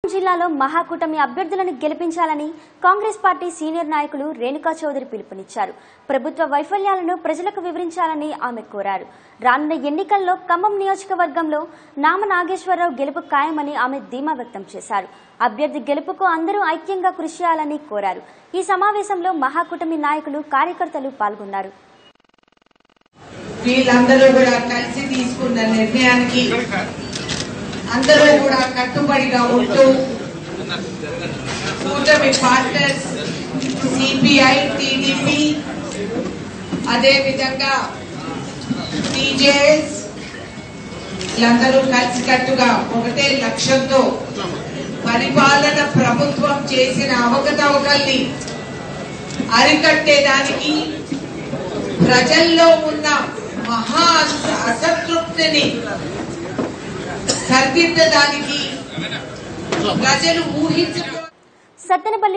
జిల్లాలో మహాకూటమి అభ్యర్థులను గెలిపించాలని కాంగ్రెస్ పార్టీ సీనియర్ నాయకులు రేణుకా చౌదరి పిలుపునిచ్చారు ప్రభుత్వ వైఫల్యాలను ప్రజలకు వివరించాలని ఆమె కోరారు రానున్న ఎన్నికల్లో ఖమ్మం నియోజకవర్గంలో నామ నాగేశ్వరరావు గెలుపు ఖాయమని ఆమె ధీమా వ్యక్తం చేశారు అభ్యర్థి గెలుపుకు అందరూ ఐక్యంగా కృషి చేయాలని కోరారు ఈ సమావేశంలో మహాకూటమి నాయకులు కార్యకర్తలు పాల్గొన్నారు వీళ్ళందరూ కూడా కలిసి తీసుకున్న నిర్ణయానికి అందరూ కూడా కట్టుబడిగా ఉంటూ కూటమి పార్ట్నర్స్ సిపిఐ టీడీపీ అదే విధంగా టీజేఎస్ వీళ్ళందరూ కలిసికట్టుగా ఒకటే లక్ష్యంతో పరిపాలన ప్రభుత్వం చేసిన అవకతవకల్ని అరికట్టేదానికి ప్రజల్లో ఉన్న మహా అస- అసంతృప్తిని సరిదిద్దడానికి ప్రజలు ఊహించడం సత్తెనపల్లి